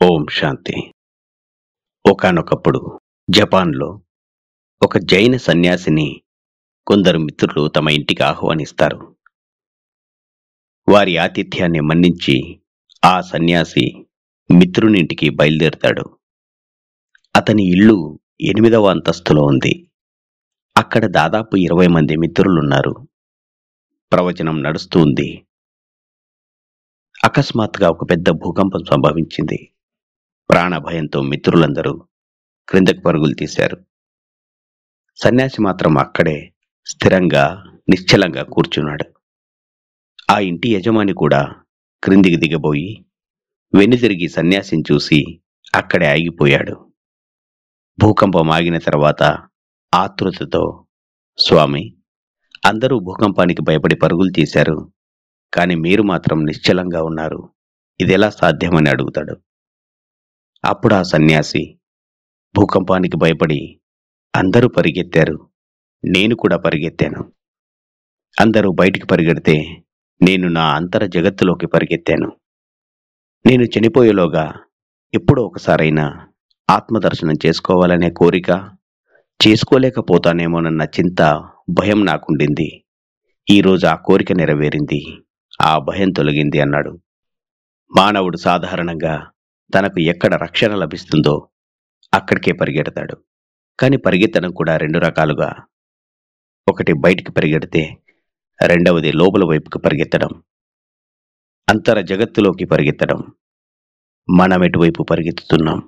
ఓం శాంతి ఒకానొకప్పుడు జపాన్లో ఒక జైన సన్యాసిని కొందరు మిత్రులు తమ ఇంటికి ఆహ్వానిస్తారు వారి ఆతిథ్యాన్ని మన్నించి ఆ సన్యాసి మిత్రునింటికి బయలుదేరుతాడు అతని ఇల్లు ఎనిమిదవ అంతస్తులో ఉంది అక్కడ దాదాపు ఇరవై మంది మిత్రులున్నారు ప్రవచనం నడుస్తూ ఉంది అకస్మాత్తుగా ఒక పెద్ద భూకంపం సంభవించింది ప్రాణభయంతో మిత్రులందరూ క్రిందకు పరుగులు తీశారు సన్యాసి మాత్రం అక్కడే స్థిరంగా నిశ్చలంగా కూర్చున్నాడు ఆ ఇంటి యజమాని కూడా క్రిందికి దిగబోయి వెనుదిరిగి సన్యాసిని చూసి అక్కడే ఆగిపోయాడు భూకంపం ఆగిన తర్వాత ఆతృతతో స్వామి అందరూ భూకంపానికి భయపడి పరుగులు తీశారు కానీ మీరు మాత్రం నిశ్చలంగా ఉన్నారు ఇదెలా సాధ్యమని అడుగుతాడు అప్పుడు ఆ సన్యాసి భూకంపానికి భయపడి అందరూ పరిగెత్తారు నేను కూడా పరిగెత్తాను అందరూ బయటికి పరిగెడితే నేను నా అంతర జగత్తులోకి పరిగెత్తాను నేను చనిపోయేలోగా ఎప్పుడో ఒకసారైనా ఆత్మదర్శనం చేసుకోవాలనే కోరిక చేసుకోలేకపోతానేమోనన్న చింత భయం నాకుండింది ఈరోజు ఆ కోరిక నెరవేరింది ఆ భయం తొలగింది అన్నాడు మానవుడు సాధారణంగా తనకు ఎక్కడ రక్షణ లభిస్తుందో అక్కడికే పరిగెడతాడు కానీ పరిగెత్తడం కూడా రెండు రకాలుగా ఒకటి బయటికి పరిగెడితే రెండవది లోపల వైపుకి పరిగెత్తడం అంతర జగత్తులోకి పరిగెత్తడం మనం ఎటువైపు పరిగెత్తుతున్నాం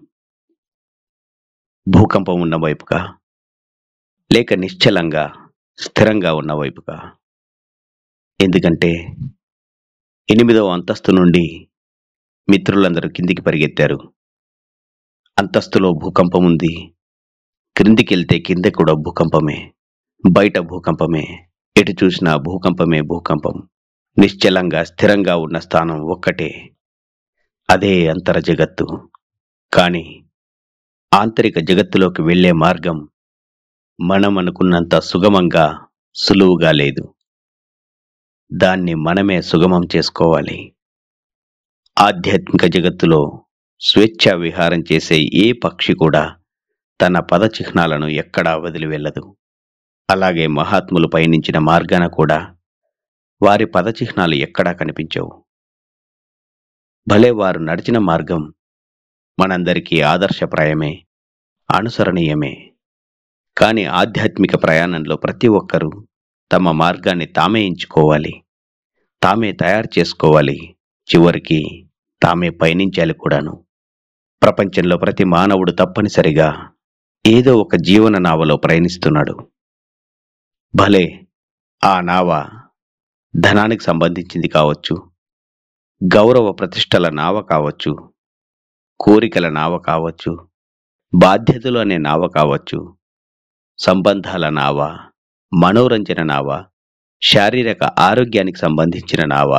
భూకంపం ఉన్న వైపుగా లేక నిశ్చలంగా స్థిరంగా ఉన్న వైపుగా ఎందుకంటే ఎనిమిదవ అంతస్తు నుండి మిత్రులందరూ కిందికి పరిగెత్తారు అంతస్తులో భూకంపం ఉంది క్రిందికి వెళ్తే కింద కూడా భూకంపమే బయట భూకంపమే ఎటు చూసినా భూకంపమే భూకంపం నిశ్చలంగా స్థిరంగా ఉన్న స్థానం ఒక్కటే అదే అంతర జగత్తు కానీ ఆంతరిక జగత్తులోకి వెళ్ళే మార్గం మనం అనుకున్నంత సుగమంగా సులువుగా లేదు దాన్ని మనమే సుగమం చేసుకోవాలి ఆధ్యాత్మిక జగత్తులో స్వేచ్ఛా విహారం చేసే ఏ పక్షి కూడా తన పద చిహ్నాలను ఎక్కడా వదిలి వెళ్ళదు అలాగే మహాత్ములు పయనించిన మార్గాన కూడా వారి పద చిహ్నాలు ఎక్కడా కనిపించవు భలే వారు నడిచిన మార్గం మనందరికీ ఆదర్శప్రాయమే అనుసరణీయమే కానీ ఆధ్యాత్మిక ప్రయాణంలో ప్రతి ఒక్కరూ తమ మార్గాన్ని తామే ఎంచుకోవాలి తామే తయారు చేసుకోవాలి చివరికి తామే పయనించాలి కూడాను ప్రపంచంలో ప్రతి మానవుడు తప్పనిసరిగా ఏదో ఒక జీవన నావలో ప్రయాణిస్తున్నాడు భలే ఆ నావ ధనానికి సంబంధించింది కావచ్చు గౌరవ ప్రతిష్టల నావ కావచ్చు కోరికల నావ కావచ్చు బాధ్యతలు అనే నావ కావచ్చు సంబంధాల నావ మనోరంజన నావ శారీరక ఆరోగ్యానికి సంబంధించిన నావ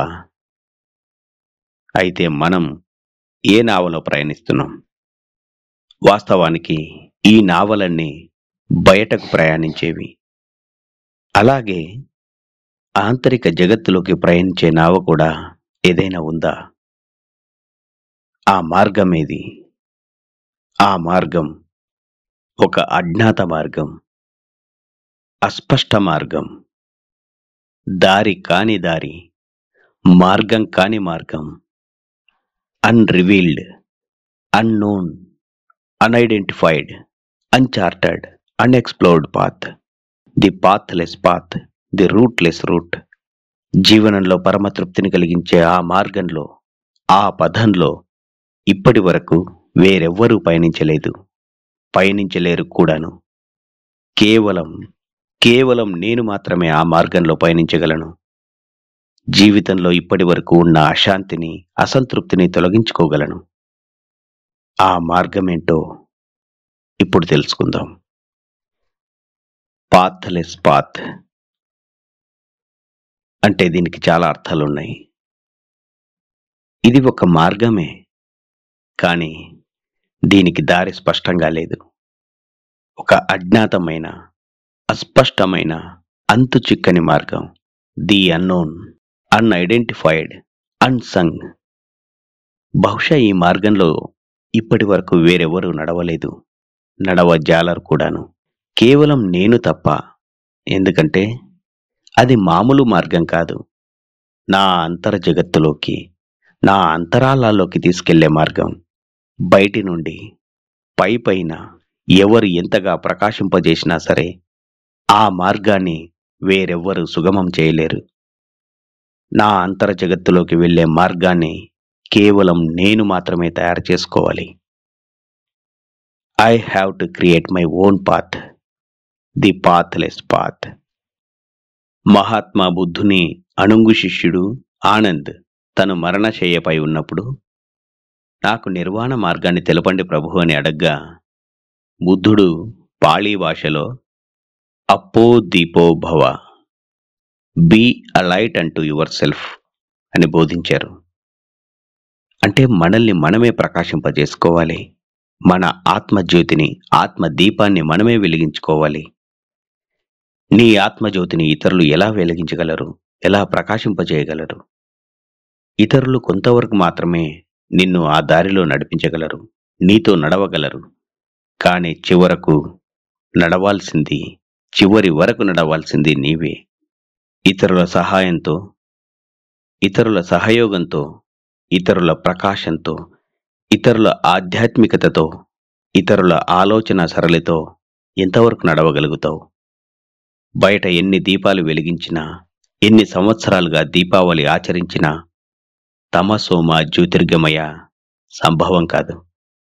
అయితే మనం ఏ నావలో ప్రయాణిస్తున్నాం వాస్తవానికి ఈ నావలన్నీ బయటకు ప్రయాణించేవి అలాగే ఆంతరిక జగత్తులోకి ప్రయాణించే నావ కూడా ఏదైనా ఉందా ఆ మార్గం ఏది ఆ మార్గం ఒక అజ్ఞాత మార్గం అస్పష్ట మార్గం దారి కాని దారి మార్గం కాని మార్గం unrevealed unknown unidentified uncharted unexplored path the pathless path the rootless root జీవనంలో పరమతృప్తిని కలిగించే ఆ మార్గంలో ఆ పదంలో ఇప్పటి వరకు వేరెవ్వరూ పయనించలేదు పయనించలేరు కూడాను కేవలం కేవలం నేను మాత్రమే ఆ మార్గంలో పయనించగలను జీవితంలో ఇప్పటి వరకు ఉన్న అశాంతిని అసంతృప్తిని తొలగించుకోగలను ఆ మార్గమేంటో ఇప్పుడు తెలుసుకుందాం పాత్లెస్ పాత్ అంటే దీనికి చాలా అర్థాలున్నాయి ఇది ఒక మార్గమే కానీ దీనికి దారి స్పష్టంగా లేదు ఒక అజ్ఞాతమైన అస్పష్టమైన అంతు చిక్కని మార్గం ది అన్నోన్ అన్ఐడెంటిఫైడ్ అన్సంగ్ బహుశా ఈ మార్గంలో ఇప్పటి వరకు వేరెవరూ నడవలేదు నడవ జాలరు కూడాను కేవలం నేను తప్ప ఎందుకంటే అది మామూలు మార్గం కాదు నా అంతర జగత్తులోకి నా అంతరాలాల్లోకి తీసుకెళ్లే మార్గం బయటి నుండి పై పైన ఎవరు ఎంతగా ప్రకాశింపజేసినా సరే ఆ మార్గాన్ని వేరెవ్వరు సుగమం చేయలేరు నా అంతర జగత్తులోకి వెళ్ళే మార్గాన్ని కేవలం నేను మాత్రమే తయారు చేసుకోవాలి I have to create my own path the pathless path Mahatma బుద్ధుని అణుంగు శిష్యుడు ఆనంద్ తను మరణశయ్యపై ఉన్నప్పుడు నాకు నిర్వాణ మార్గాన్ని తెలపండి ప్రభు అని అడగ్గా బుద్ధుడు పాళీ భాషలో అప్పో దీపో భవ బీ అ లైట్ అంటూ యువర్ సెల్ఫ్ అని బోధించారు అంటే మనల్ని మనమే ప్రకాశింపజేసుకోవాలి మన ఆత్మజ్యోతిని ఆత్మ దీపాన్ని మనమే వెలిగించుకోవాలి నీ ఆత్మజ్యోతిని ఇతరులు ఎలా వెలిగించగలరు ఎలా ప్రకాశింపజేయగలరు ఇతరులు కొంతవరకు మాత్రమే నిన్ను ఆ దారిలో నడిపించగలరు నీతో నడవగలరు కానీ చివరకు నడవాల్సింది చివరి వరకు నడవాల్సింది నీవే ఇతరుల సహాయంతో ఇతరుల సహయోగంతో ఇతరుల ప్రకాశంతో ఇతరుల ఆధ్యాత్మికతతో ఇతరుల ఆలోచన సరళితో ఎంతవరకు నడవగలుగుతావు బయట ఎన్ని దీపాలు వెలిగించినా ఎన్ని సంవత్సరాలుగా దీపావళి ఆచరించినా తమసోమ జ్యోతిర్గమయ సంభవం కాదు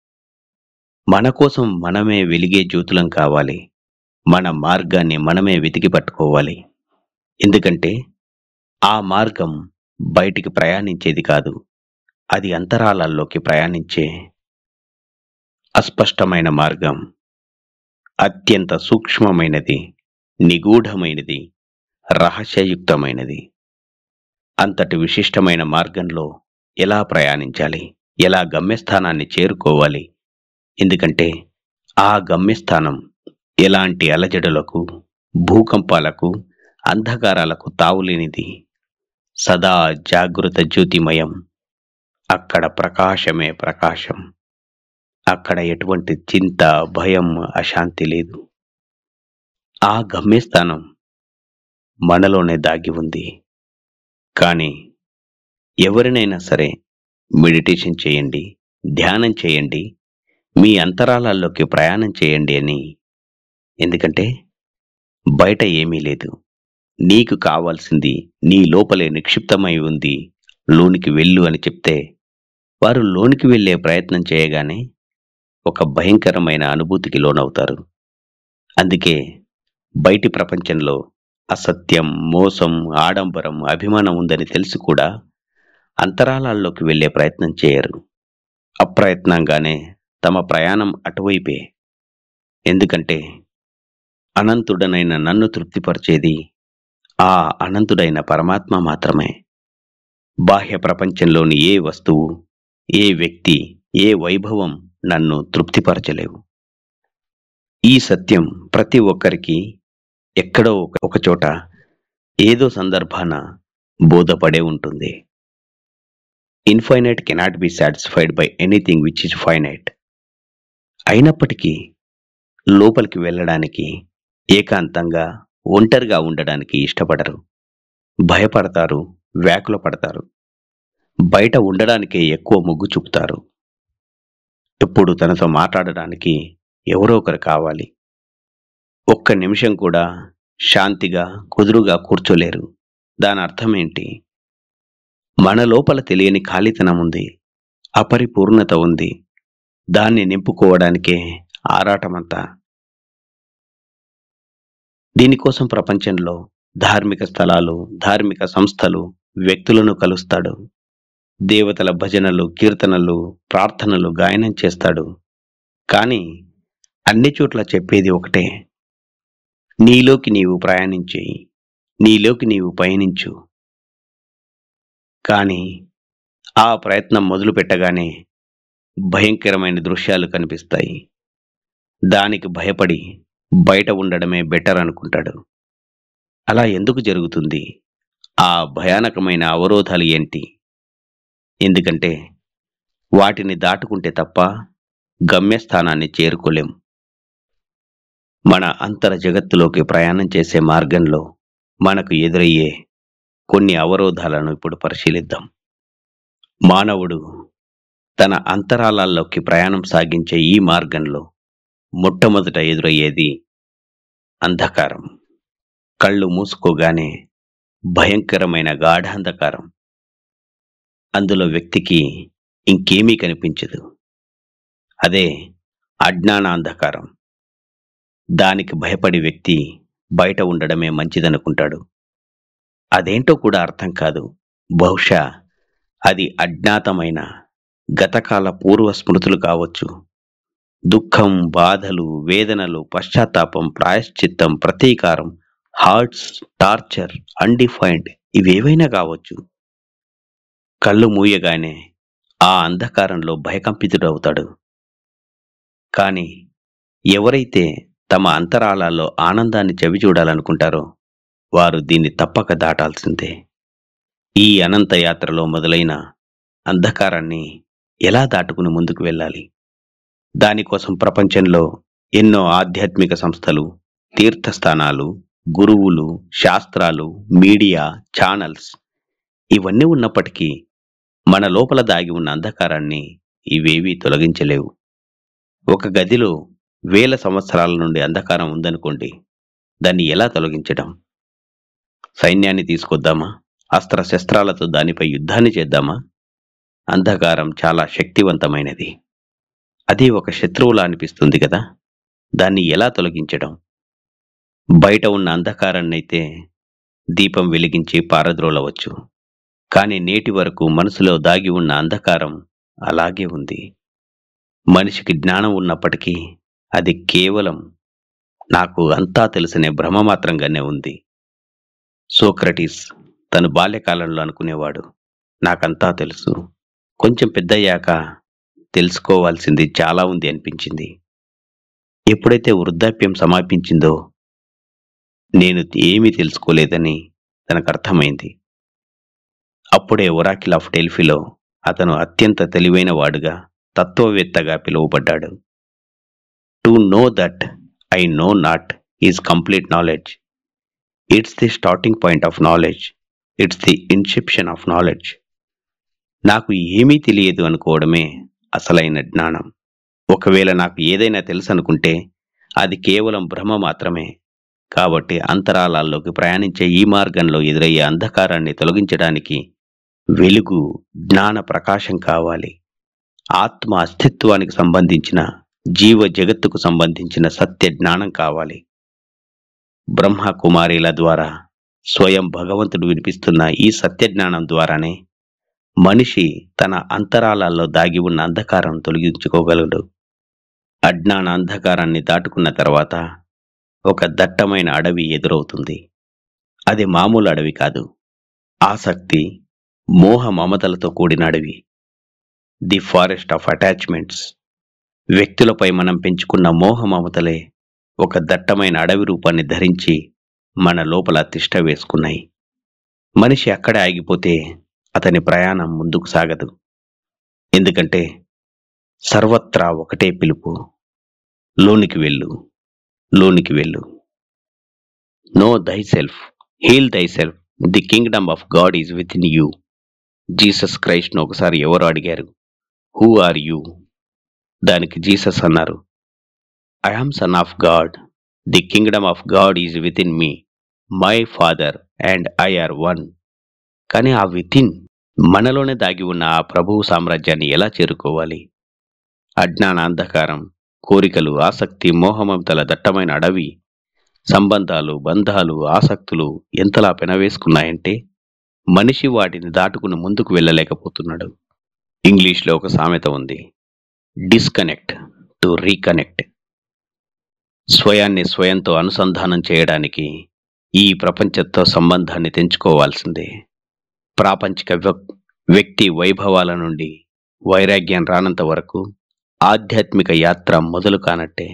మన కోసం మనమే వెలిగే జ్యోతులం కావాలి మన మార్గాన్ని మనమే వెతికి పట్టుకోవాలి ఎందుకంటే ఆ మార్గం బయటికి ప్రయాణించేది కాదు అది అంతరాలాల్లోకి ప్రయాణించే అస్పష్టమైన మార్గం అత్యంత సూక్ష్మమైనది నిగూఢమైనది రహస్యయుక్తమైనది అంతటి విశిష్టమైన మార్గంలో ఎలా ప్రయాణించాలి ఎలా గమ్యస్థానాన్ని చేరుకోవాలి ఎందుకంటే ఆ గమ్యస్థానం ఎలాంటి అలజడులకు భూకంపాలకు అంధకారాలకు తావులేనిది సదా జాగృత జ్యోతిమయం అక్కడ ప్రకాశమే ప్రకాశం అక్కడ ఎటువంటి చింత భయం అశాంతి లేదు ఆ గమ్యస్థానం మనలోనే దాగి ఉంది కానీ ఎవరినైనా సరే మెడిటేషన్ చేయండి ధ్యానం చేయండి మీ అంతరాలాల్లోకి ప్రయాణం చేయండి అని ఎందుకంటే బయట ఏమీ లేదు నీకు కావాల్సింది నీ లోపలే నిక్షిప్తమై ఉంది లోనికి వెళ్ళు అని చెప్తే వారు లోనికి వెళ్ళే ప్రయత్నం చేయగానే ఒక భయంకరమైన అనుభూతికి లోనవుతారు అందుకే బయటి ప్రపంచంలో అసత్యం మోసం ఆడంబరం అభిమానం ఉందని తెలిసి కూడా అంతరాలాల్లోకి వెళ్ళే ప్రయత్నం చేయరు అప్రయత్నంగానే తమ ప్రయాణం అటువైపే ఎందుకంటే అనంతుడనైన నన్ను తృప్తిపరిచేది ఆ అనంతుడైన పరమాత్మ మాత్రమే బాహ్య ప్రపంచంలోని ఏ వస్తువు ఏ వ్యక్తి ఏ వైభవం నన్ను తృప్తిపరచలేవు ఈ సత్యం ప్రతి ఒక్కరికి ఎక్కడో ఒక- ఒక చోట ఏదో సందర్భాన బోధపడే ఉంటుంది infinite cannot be satisfied by anything which is finite అయినప్పటికీ లోపలికి వెళ్ళడానికి ఏకాంతంగా ఒంటరిగా ఉండడానికి ఇష్టపడరు భయపడతారు వ్యాకుల పడతారు బయట ఉండడానికే ఎక్కువ మొగ్గు చూపుతారు ఎప్పుడు తనతో మాట్లాడడానికి ఎవరో ఒకరు కావాలి ఒక్క నిమిషం కూడా శాంతిగా కుదురుగా కూర్చోలేరు దాని అర్థం ఏంటి మన లోపల తెలియని ఖాళీతనం ఉంది అపరిపూర్ణత ఉంది దాన్ని నింపుకోవడానికే ఆరాటమంతా దీనికోసం ప్రపంచంలో ధార్మిక స్థలాలు ధార్మిక సంస్థలు వ్యక్తులను కలుస్తాడు దేవతల భజనలు కీర్తనలు ప్రార్థనలు గాయనం చేస్తాడు కానీ అన్ని చోట్ల చెప్పేది ఒకటే నీలోకి నీవు ప్రయాణించేయి నీలోకి నీవు పయనించు కానీ ఆ ప్రయత్నం మొదలు పెట్టగానే భయంకరమైన దృశ్యాలు కనిపిస్తాయి దానికి భయపడి బయట ఉండడమే బెటర్ అనుకుంటాడు అలా ఎందుకు జరుగుతుంది ఆ భయానకమైన అవరోధాలు ఏంటి ఎందుకంటే వాటిని దాటుకుంటే తప్ప గమ్యస్థానాన్ని చేరుకోలేం మన అంతర జగత్తులోకి ప్రయాణం చేసే మార్గంలో మనకు ఎదురయ్యే కొన్ని అవరోధాలను ఇప్పుడు పరిశీలిద్దాం మానవుడు తన అంతరాలాల్లోకి ప్రయాణం సాగించే ఈ మార్గంలో మొట్టమొదట ఎదురయ్యేది అంధకారం కళ్ళు మూసుకోగానే భయంకరమైన గాఢాంధకారం అందులో వ్యక్తికి ఇంకేమీ కనిపించదు అదే అజ్ఞానాంధకారం దానికి భయపడి వ్యక్తి బయట ఉండడమే మంచిదనుకుంటాడు అదేంటో కూడా అర్థం కాదు బహుశా అది అజ్ఞాతమైన గతకాల పూర్వ స్మృతులు కావచ్చు దుఃఖం బాధలు వేదనలు పశ్చాత్తాపం ప్రాయశ్చిత్తం ప్రతీకారం హార్ట్స్ టార్చర్ అన్డిఫైన్డ్ ఇవేవైనా కావచ్చు కళ్ళు మూయగానే ఆ అంధకారంలో భయకంపితుడవుతాడు కానీ ఎవరైతే తమ అంతరాళాల్లో ఆనందాన్ని చెవి చూడాలనుకుంటారో వారు దీన్ని తప్పక దాటాల్సిందే ఈ అనంత యాత్రలో మొదలైన అంధకారాన్ని ఎలా దాటుకుని ముందుకు వెళ్ళాలి దానికోసం ప్రపంచంలో ఎన్నో ఆధ్యాత్మిక సంస్థలు తీర్థస్థానాలు గురువులు శాస్త్రాలు మీడియా ఛానల్స్ ఇవన్నీ ఉన్నప్పటికీ మన లోపల దాగి ఉన్న అంధకారాన్ని ఇవేవీ తొలగించలేవు ఒక గదిలో వేల సంవత్సరాల నుండి అంధకారం ఉందనుకోండి దాన్ని ఎలా తొలగించడం సైన్యాన్ని తీసుకొద్దామా అస్త్ర శస్త్రాలతో దానిపై యుద్ధాన్ని చేద్దామా అంధకారం చాలా శక్తివంతమైనది అది ఒక శత్రువులా అనిపిస్తుంది కదా దాన్ని ఎలా తొలగించడం బయట ఉన్న అంధకారాన్నైతే దీపం వెలిగించి పారద్రోలవచ్చు కానీ నేటి వరకు మనసులో దాగి ఉన్న అంధకారం అలాగే ఉంది మనిషికి జ్ఞానం ఉన్నప్పటికీ అది కేవలం నాకు అంతా తెలిసనే భ్రమ మాత్రంగానే ఉంది సోక్రటీస్ తను బాల్యకాలంలో అనుకునేవాడు నాకంతా తెలుసు కొంచెం పెద్దయ్యాక తెలుసుకోవాల్సింది చాలా ఉంది అనిపించింది ఎప్పుడైతే వృద్ధాప్యం సమాపించిందో నేను ఏమీ తెలుసుకోలేదని తనకు అర్థమైంది అప్పుడే ఒరాకిల్ ఆఫ్ డెల్ఫీలో అతను అత్యంత తెలివైన వాడుగా తత్వవేత్తగా పిలువబడ్డాడు to know that I know not is complete knowledge it's the starting point of knowledge it's the inception of knowledge నాకు ఏమీ తెలియదు అనుకోవడమే అసలైన జ్ఞానం ఒకవేళ నాకు ఏదైనా తెలుసు అనుకుంటే అది కేవలం భ్రమ మాత్రమే కాబట్టి అంతరాలాల్లోకి ప్రయాణించే ఈ మార్గంలో ఎదురయ్యే అంధకారాన్ని తొలగించడానికి వెలుగు జ్ఞాన ప్రకాశం కావాలి ఆత్మ అస్తిత్వానికి సంబంధించిన జీవ జగత్తుకు సంబంధించిన సత్య జ్ఞానం కావాలి బ్రహ్మ కుమారీల ద్వారా స్వయం భగవంతుడు వినిపిస్తున్న ఈ సత్య జ్ఞానం ద్వారానే మనిషి తన అంతరాలాల్లో దాగి ఉన్న అంధకారం తొలగించుకోగలడు అజ్ఞాన అంధకారాన్ని దాటుకున్న తర్వాత ఒక దట్టమైన అడవి ఎదురవుతుంది అది మామూలు అడవి కాదు ఆసక్తి మోహ మమతలతో కూడిన అడవి ది ఫారెస్ట్ ఆఫ్ అటాచ్మెంట్స్ వ్యక్తులపై మనం పెంచుకున్న మోహ మమతలే ఒక దట్టమైన అడవి రూపాన్ని ధరించి మన లోపల తిష్ట వేసుకున్నాయి మనిషి అక్కడే ఆగిపోతే అతని ప్రయాణం ముందుకు సాగదు ఎందుకంటే సర్వత్రా ఒకటే పిలుపు లోనికి వెళ్ళు లోనికి వెళ్ళు know thyself heal thyself the kingdom of God is within you Jesus క్రైస్ట్ను ఒకసారి ఎవరు అడిగారు హూ ఆర్ యూ దానికి జీసస్ అన్నారు I am son of God the kingdom of God is within me my father and I are one కానీ ఆ within మనలోనే దాగి ఉన్న ఆ ప్రభువు సామ్రాజ్యాన్ని ఎలా చేరుకోవాలి అజ్ఞాన అంధకారం కోరికలు ఆసక్తి మోహమమతల దట్టమైన అడవి సంబంధాలు బంధాలు ఆసక్తులు ఎంతలా పెనవేసుకున్నాయంటే మనిషి వాటిని దాటుకుని ముందుకు వెళ్ళలేకపోతున్నాడు ఇంగ్లీష్లో ఒక సామెత ఉంది డిస్కనెక్ట్ టు రీకనెక్ట్ స్వయాన్ని స్వయంతో అనుసంధానం చేయడానికి ఈ ప్రపంచంతో సంబంధాన్ని తెంచుకోవాల్సిందే ప్రాపంచిక వ్యక్- వ్యక్తి వైభవాల నుండి వైరాగ్యం రానంత వరకు ఆధ్యాత్మిక యాత్ర మొదలు కానట్టే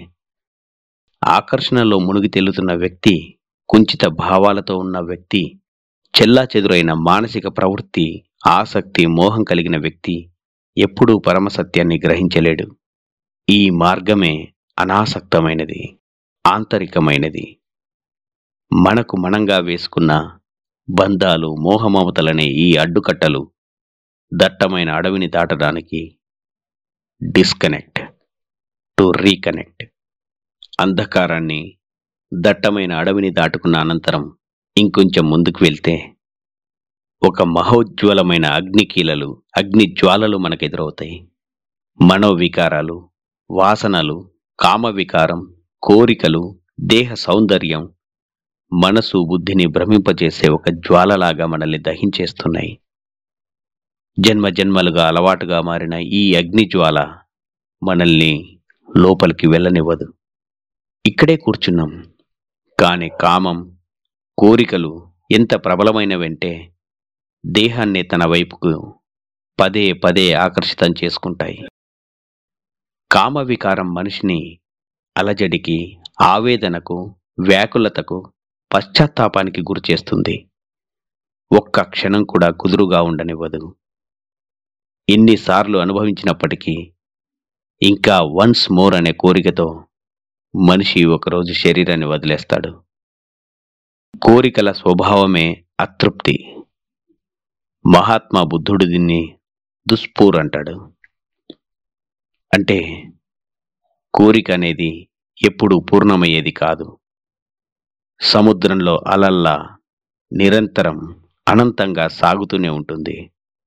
ఆకర్షణలో మునిగి తేలుతున్న వ్యక్తి కుంచిత భావాలతో ఉన్న వ్యక్తి చెల్లా చెదురైన మానసిక ప్రవృత్తి ఆసక్తి మోహం కలిగిన వ్యక్తి ఎప్పుడూ పరమసత్యాన్ని గ్రహించలేడు ఈ మార్గమే అనాసక్తమైనది ఆంతరికమైనది మనకు మనంగా వేసుకున్న బంధాలు మోహమమతలనే ఈ అడ్డుకట్టలు దట్టమైన అడవిని దాటడానికి డిస్కనెక్ట్ టు రీకనెక్ట్ అంధకారాన్ని దట్టమైన అడవిని దాటుకున్న అనంతరం ఇంకొంచెం ముందుకు వెళ్తే ఒక మహోజ్వలమైన అగ్నికీలలు అగ్ని జ్వాలలు మనకెదురవుతాయి మనోవికారాలు వాసనలు కామవికారం కోరికలు దేహ సౌందర్యం మనసు బుద్ధిని భ్రమింపజేసే ఒక జ్వాలలాగా మనల్ని దహించేస్తున్నాయి జన్మ జన్మలుగా అలవాటుగా మారిన ఈ అగ్ని జ్వాల మనల్ని లోపలికి వెళ్ళనివ్వదు ఇక్కడే కూర్చున్నాం కాని కామం కోరికలు ఎంత ప్రబలమైనవంటే దేహాన్ని తన వైపుకు పదే పదే ఆకర్షితం చేసుకుంటాయి కామవికారం మనిషిని అలజడికి ఆవేదనకు వ్యాకులతకు పశ్చాత్తాపానికి గురిచేస్తుంది ఒక్క క్షణం కూడా కుదురుగా ఉండనివ్వదు ఎన్నిసార్లు అనుభవించినప్పటికీ ఇంకా వన్స్ మోర్ అనే కోరికతో మనిషి ఒకరోజు శరీరాన్ని వదిలేస్తాడు కోరికల స్వభావమే అతృప్తి మహాత్మా బుద్ధుడు దీన్ని దుష్పూర్ అంటాడు అంటే కోరిక అనేది ఎప్పుడు పూర్ణమయ్యేది కాదు సముద్రంలో అలల్లా నిరంతరం అనంతంగా సాగుతూనే ఉంటుంది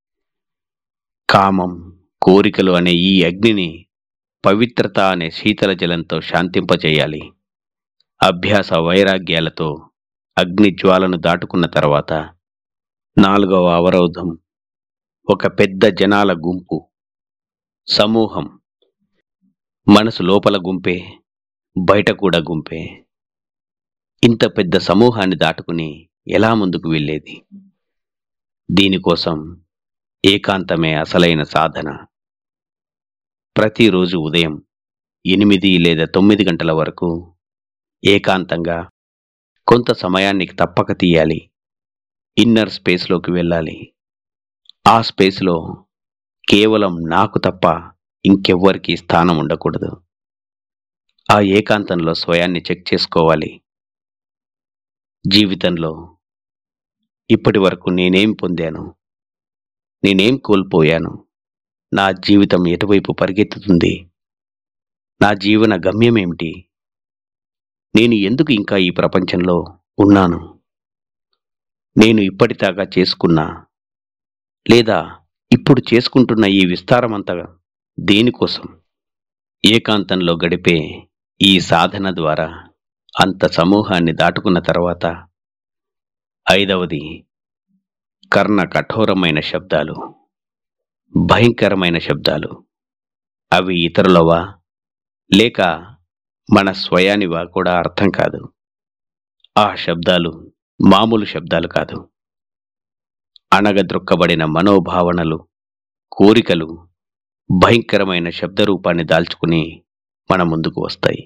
కామం కోరికలు అనే ఈ అగ్నిని పవిత్రత అనే శీతల జలంతో శాంతింపచేయాలి అభ్యాస వైరాగ్యాలతో అగ్ని జ్వాలను దాటుకున్న తర్వాత నాలుగవ అవరోధం ఒక పెద్ద జనాల గుంపు సమూహం మనసు లోపల గుంపే బయట కూడా గుంపే ఇంత పెద్ద సమూహాన్ని దాటుకుని ఎలా ముందుకు వెళ్ళేది దీనికోసం ఏకాంతమే అసలైన సాధన ప్రతిరోజు ఉదయం ఎనిమిది లేదా తొమ్మిది గంటల వరకు ఏకాంతంగా కొంత సమయాన్ని తప్పక తీయాలి ఇన్నర్ స్పేస్లోకి వెళ్ళాలి ఆ స్పేస్లో కేవలం నాకు తప్ప ఇంకెవ్వరికీ స్థానం ఉండకూడదు ఆ ఏకాంతంలో స్వయాన్ని చెక్ చేసుకోవాలి జీవితంలో ఇప్పటి వరకు నేనేం పొందాను నేనేం కోల్పోయాను నా జీవితం ఎటువైపు పరిగెత్తుతుంది నా జీవన గమ్యమేమిటి నేను ఎందుకు ఇంకా ఈ ప్రపంచంలో ఉన్నాను నేను ఇప్పటిదాకా చేసుకున్నా లేదా ఇప్పుడు చేసుకుంటున్న ఈ విస్తారమంతా దేనికోసం ఏకాంతంలో గడిపే ఈ సాధన ద్వారా అంత సమూహాన్ని దాటుకున్న తర్వాత ఐదవది కర్ణ కఠోరమైన శబ్దాలు భయంకరమైన శబ్దాలు అవి ఇతరులవా లేక మన స్వయానివా కూడా అర్థం కాదు ఆ శబ్దాలు మామూలు శబ్దాలు కాదు అణగద్రొక్కబడిన మనోభావనలు కోరికలు భయంకరమైన శబ్ద రూపాన్ని దాల్చుకుని మన ముందుకు వస్తాయి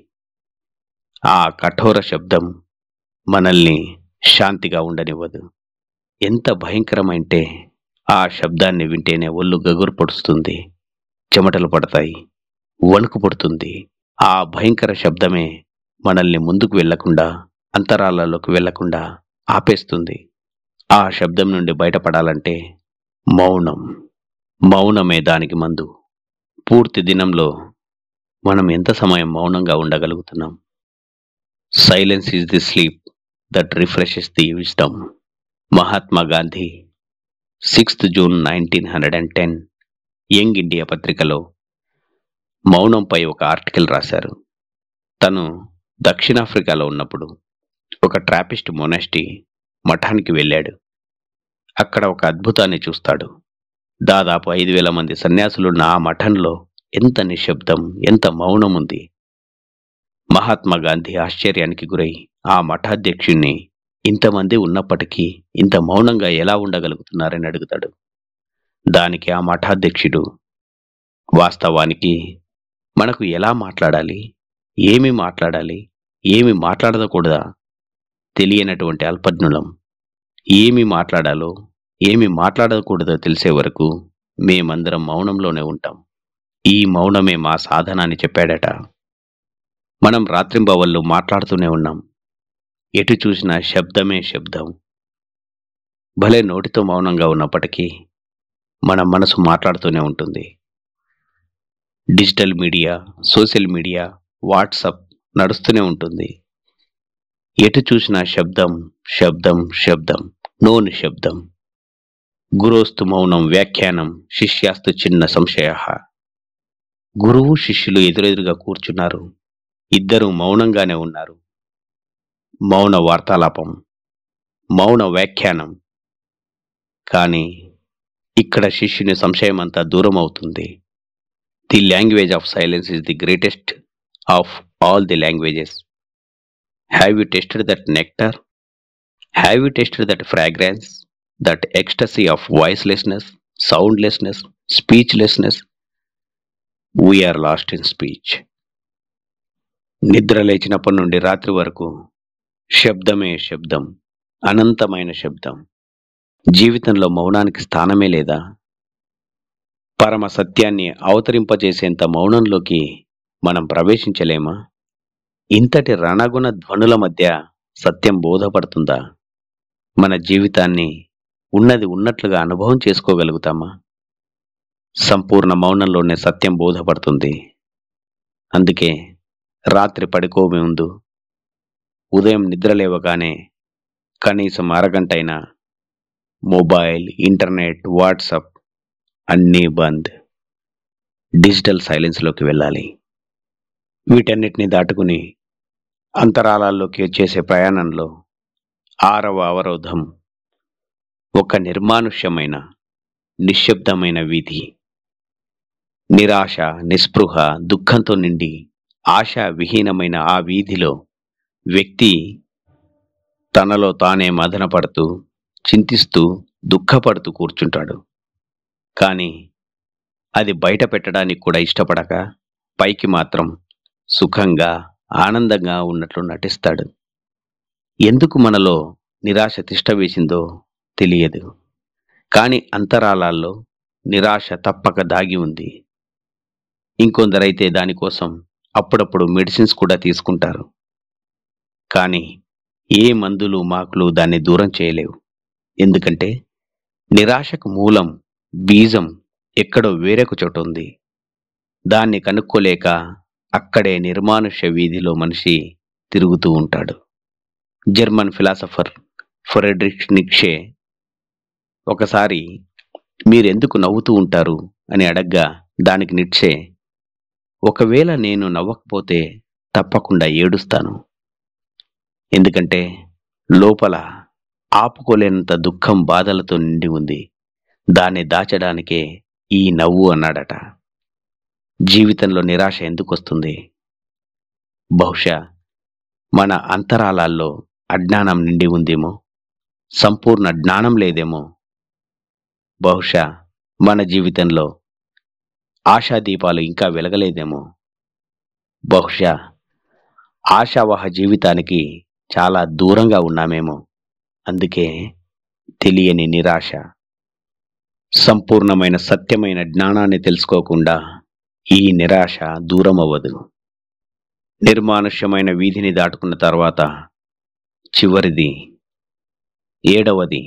ఆ కఠోర శబ్దం మనల్ని శాంతిగా ఉండనివ్వదు ఎంత భయంకరమైంటే ఆ శబ్దాన్ని వింటేనే ఒళ్ళు గగురు పడుస్తుంది చెమటలు పడతాయి వణుకు పుడుతుంది ఆ భయంకర శబ్దమే మనల్ని ముందుకు వెళ్లకుండా అంతరాలలోకి వెళ్లకుండా ఆపేస్తుంది ఆ శబ్దం నుండి బయటపడాలంటే మౌనం మౌనమే దానికి మందు పూర్తి దినంలో మనం ఎంత సమయం మౌనంగా ఉండగలుగుతున్నాం silence is the sleep that refreshes the wisdom Mahatma Gandhi sixth June nineteen hundred and ten Young India పత్రికలో మౌనంపై ఒక ఆర్టికల్ రాశారు తను దక్షిణాఫ్రికాలో ఉన్నప్పుడు ఒక ట్రాపిస్ట్ మొనాస్టి మఠానికి వెళ్ళాడు అక్కడ ఒక అద్భుతాన్ని చూస్తాడు దాదాపు ఐదు వేల మంది సన్యాసులున్న ఆ మఠంలో ఎంత నిశ్శబ్దం ఎంత మౌనం ఉంది మహాత్మా గాంధీ ఆశ్చర్యానికి గురై ఆ మఠాధ్యక్షుణ్ణి ఇంతమంది ఉన్నప్పటికీ ఇంత మౌనంగా ఎలా ఉండగలుగుతున్నారని అడుగుతాడు దానికి ఆ మఠాధ్యక్షుడు వాస్తవానికి మనకు ఎలా మాట్లాడాలి ఏమి మాట్లాడాలి ఏమి మాట్లాడకూడదా తెలియనటువంటి అల్పజ్ఞులం ఏమి మాట్లాడాలో ఏమి మాట్లాడకూడదో తెలిసే వరకు మేమందరం మౌనంలోనే ఉంటాం ఈ మౌనమే మా సాధన అని చెప్పాడట మనం రాత్రింబవళ్ళు మాట్లాడుతూనే ఉన్నాం ఎటు చూసినా శబ్దమే శబ్దం భలే నోటితో మౌనంగా ఉన్నప్పటికీ మన మనసు మాట్లాడుతూనే ఉంటుంది digital media social media WhatsApp నడుస్తూనే ఉంటుంది ఎటు చూసినా శబ్దం శబ్దం శబ్దం నో నిశ్శబ్దం గురోస్తు మౌనం వ్యాఖ్యానం శిష్యాస్తు చిన్న సంశయ గురువు శిష్యులు ఎదురెదురుగా కూర్చున్నారు ఇద్దరు మౌనంగానే ఉన్నారు మౌన వార్తాలాపం మౌన వ్యాఖ్యానం కానీ ఇక్కడ శిష్యుని సంశయం అంతా దూరం అవుతుంది the language of silence is the greatest of all the languages have you tasted that nectar have you tasted that fragrance that ecstasy of voicelessness soundlessness speechlessness we are lost in speech నిద్ర లేచినప్పటి నుండి రాత్రి వరకు శబ్దమే శబ్దం అనంతమైన శబ్దం జీవితంలో మౌనానికి స్థానమే లేదా పరమ సత్యాన్ని అవతరింపజేసేంత మౌనంలోకి మనం ప్రవేశించలేమా ఇంతటి రణగుణ ధ్వనుల మధ్య సత్యం బోధపడుతుందా మన జీవితాన్ని ఉన్నది ఉన్నట్లుగా అనుభవం చేసుకోగలుగుతామా సంపూర్ణ మౌనంలోనే సత్యం బోధపడుతుంది అందుకే రాత్రి పడుకోమే ముందు ఉదయం నిద్రలేవగానే కనీసం అరగంటైనా మొబైల్ ఇంటర్నెట్ వాట్సప్ అన్నీ బంద్ డిజిటల్ సైలెన్స్లోకి వెళ్ళాలి వీటన్నిటిని దాటుకుని అంతరాళాల్లోకి చేసే ప్రయాణంలో ఆరవ అవరోధం ఒక నిర్మానుష్యమైన నిశ్శబ్దమైన వీధి నిరాశ నిస్పృహ దుఃఖంతో నిండి ఆశ విహీనమైన ఆ వీధిలో వ్యక్తి తనలో తానే మదనపడుతూ చింతిస్తూ దుఃఖపడుతూ కూర్చుంటాడు కానీ అది బయట పెట్టడానికి కూడా ఇష్టపడక పైకి మాత్రం సుఖంగా ఆనందంగా ఉన్నట్లు నటిస్తాడు ఎందుకు మనలో నిరాశ తిష్ట వేసిందో తెలియదు కానీ అంతరాలాల్లో నిరాశ తప్పక దాగి ఉంది ఇంకొందరైతే దానికోసం అప్పుడప్పుడు మెడిసిన్స్ కూడా తీసుకుంటారు కానీ ఏ మందులు మాకులు దాన్ని దూరం చేయలేవు ఎందుకంటే నిరాశకు మూలం బీజం ఎక్కడో వేరొక చోట ఉంది దాన్ని కనుక్కోలేక అక్కడే నిర్మానుష్య వీధిలో మనిషి తిరుగుతూ ఉంటాడు జర్మన్ ఫిలాసఫర్ ఫ్రెడ్రిక్ నిక్షే ఒకసారి మీరెందుకు నవ్వుతూ ఉంటారు అని అడగ్గా దానికి నిక్షే ఒకవేళ నేను నవ్వకపోతే తప్పకుండా ఏడుస్తాను ఎందుకంటే లోపల ఆపుకోలేనంత దుఃఖం బాధలతో నిండి ఉంది దాన్ని దాచడానికే ఈ నవ్వు అన్నాడట జీవితంలో నిరాశ ఎందుకు వస్తుంది బహుశా మన అంతరాలాల్లో అజ్ఞానం నిండి ఉందేమో సంపూర్ణ జ్ఞానం లేదేమో బహుశా మన జీవితంలో ఆశాదీపాలు ఇంకా వెలగలేదేమో బహుశా ఆశావహ జీవితానికి చాలా దూరంగా ఉన్నామేమో అందుకే తెలియని నిరాశ సంపూర్ణమైన సత్యమైన జ్ఞానాన్ని తెలుసుకోకుండా ఈ నిరాశ దూరం అవ్వదు నిర్మానుష్యమైన వీధిని దాటుకున్న తర్వాత చివరిది ఏడవది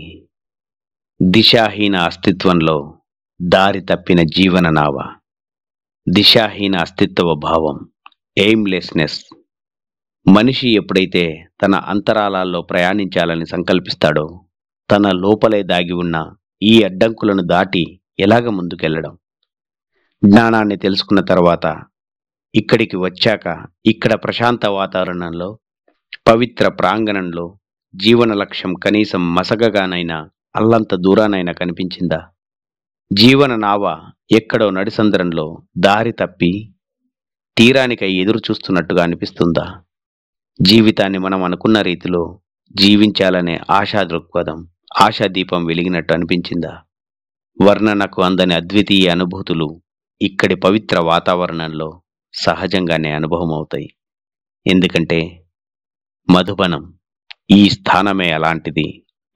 దిశాహీన అస్తిత్వంలో దారి తప్పిన జీవన నావ దిశాహీన అస్తిత్వ భావం ఎయిమ్లెస్నెస్ మనిషి ఎప్పుడైతే తన అంతరాలాల్లో ప్రయాణించాలని సంకల్పిస్తాడో తన లోపలే దాగి ఉన్న ఈ అడ్డంకులను దాటి ఎలాగ ముందుకెళ్ళడం జ్ఞానాన్ని తెలుసుకున్న తర్వాత ఇక్కడికి వచ్చాక ఇక్కడ ప్రశాంత వాతావరణంలో పవిత్ర ప్రాంగణంలో జీవన లక్ష్యం కనీసం మసగగానైనా అల్లంత దూరానైనా కనిపించిందా జీవన నావ ఎక్కడో నడిసంద్రంలో దారి తప్పి తీరానికై ఎదురు చూస్తున్నట్టుగా అనిపిస్తుందా జీవితాన్ని మనం అనుకున్న రీతిలో జీవించాలనే ఆశా దృక్పథం ఆశాదీపం వెలిగినట్టు అనిపించిందా వర్ణనకు అందని అద్వితీయ అనుభూతులు ఇక్కడి పవిత్ర వాతావరణంలో సహజంగానే అనుభవం అవుతాయి ఎందుకంటే మధుబనం ఈ స్థానమే అలాంటిది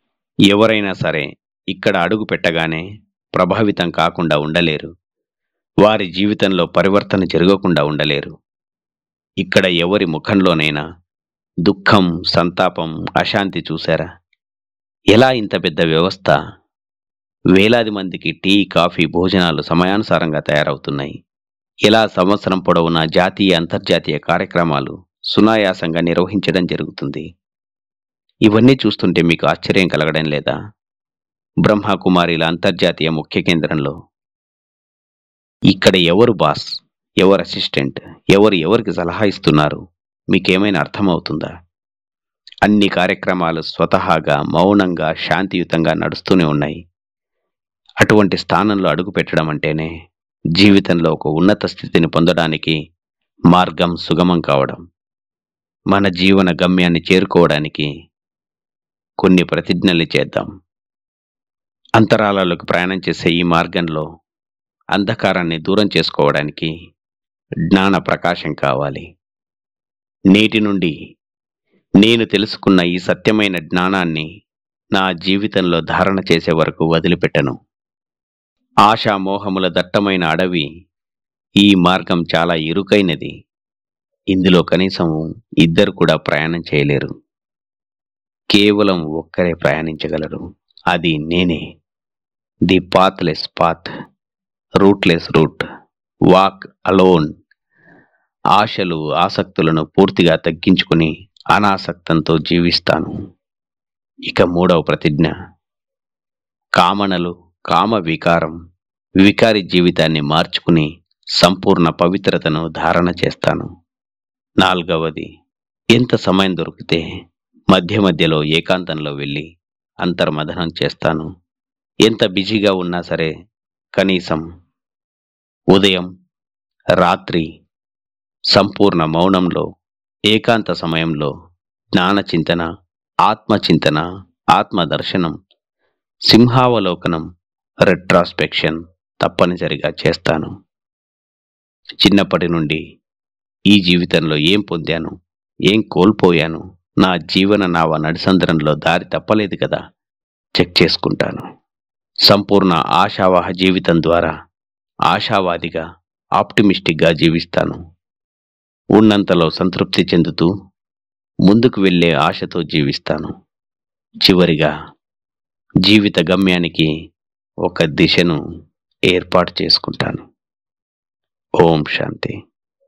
ఎవరైనా సరే ఇక్కడ అడుగు పెట్టగానే ప్రభావితం కాకుండా ఉండలేరు వారి జీవితంలో పరివర్తన జరగకుండా ఉండలేరు ఇక్కడ ఎవరి ముఖంలోనైనా దుఃఖం సంతాపం అశాంతి చూశారా ఎలా ఇంత పెద్ద వ్యవస్థ వేలాది మందికి టీ కాఫీ భోజనాలు సమయానుసారంగా తయారవుతున్నాయి ఎలా సంవత్సరం పొడవునా జాతీయ అంతర్జాతీయ కార్యక్రమాలు సునాయాసంగా నిర్వహించడం జరుగుతుంది ఇవన్నీ చూస్తుంటే మీకు ఆశ్చర్యం కలగడం లేదా బ్రహ్మకుమారిల అంతర్జాతీయ ముఖ్య కేంద్రంలో ఇక్కడ ఎవరు బాస్ ఎవరు అసిస్టెంట్ ఎవరు ఎవరికి సలహా ఇస్తున్నారు మీకేమైనా అర్థమవుతుందా అన్ని కార్యక్రమాలు స్వతహాగా మౌనంగా శాంతియుతంగా నడుస్తూనే ఉన్నాయి అటువంటి స్థానంలో అడుగు పెట్టడం అంటేనే జీవితంలో ఒక ఉన్నత స్థితిని పొందడానికి మార్గం సుగమం కావడం మన జీవన గమ్యాన్ని చేరుకోవడానికి కొన్ని ప్రతిజ్ఞలు చేద్దాం అంతరాలలోకి ప్రయాణం చేసే ఈ మార్గంలో అంధకారాన్ని దూరం చేసుకోవడానికి జ్ఞాన ప్రకాశం కావాలి నేటి నుండి నేను తెలుసుకున్న ఈ సత్యమైన జ్ఞానాన్ని నా జీవితంలో ధారణ చేసే వరకు వదిలిపెట్టను ఆశామోహముల దట్టమైన అడవి ఈ మార్గం చాలా ఇరుకైనది ఇందులో కనీసం ఇద్దరు కూడా ప్రయాణం చేయలేరు కేవలం ఒక్కరే ప్రయాణించగలరు అది నేనే the pathless path rootless root walk alone ఆశలు ఆసక్తులను పూర్తిగా తగ్గించుకుని అనాసక్తంతో జీవిస్తాను ఇక మూడవ ప్రతిజ్ఞ కామనలు కామ వికారం వికారి జీవితాన్ని మార్చుకుని సంపూర్ణ పవిత్రతను ధారణ చేస్తాను నాలుగవది ఎంత సమయం దొరికితే మధ్య మధ్యలో ఏకాంతంలో వెళ్ళి అంతర్మథనం చేస్తాను ఎంత బిజీగా ఉన్నా సరే కనీసం ఉదయం రాత్రి సంపూర్ణ మౌనంలో ఏకాంత సమయంలో జ్ఞాన చింతన ఆత్మచింతన ఆత్మదర్శనం సింహావలోకనం రెట్రాస్పెక్షన్ తప్పనిసరిగా చేస్తాను చిన్నప్పటి నుండి ఈ జీవితంలో ఏం పొందాను ఏం కోల్పోయాను నా జీవన నావ నడిసంద్రంలో దారి తప్పలేదు కదా చెక్ చేసుకుంటాను సంపూర్ణ ఆశావాహ జీవితం ద్వారా ఆశావాదిగా ఆప్టిమిస్టిక్గా జీవిస్తాను ఉన్నంతలో సంతృప్తి చెందుతూ ముందుకు వెళ్ళే ఆశతో జీవిస్తాను చివరిగా జీవిత గమ్యానికి ఒక దిశను ఏర్పాటు చేసుకుంటాను ఓం శాంతి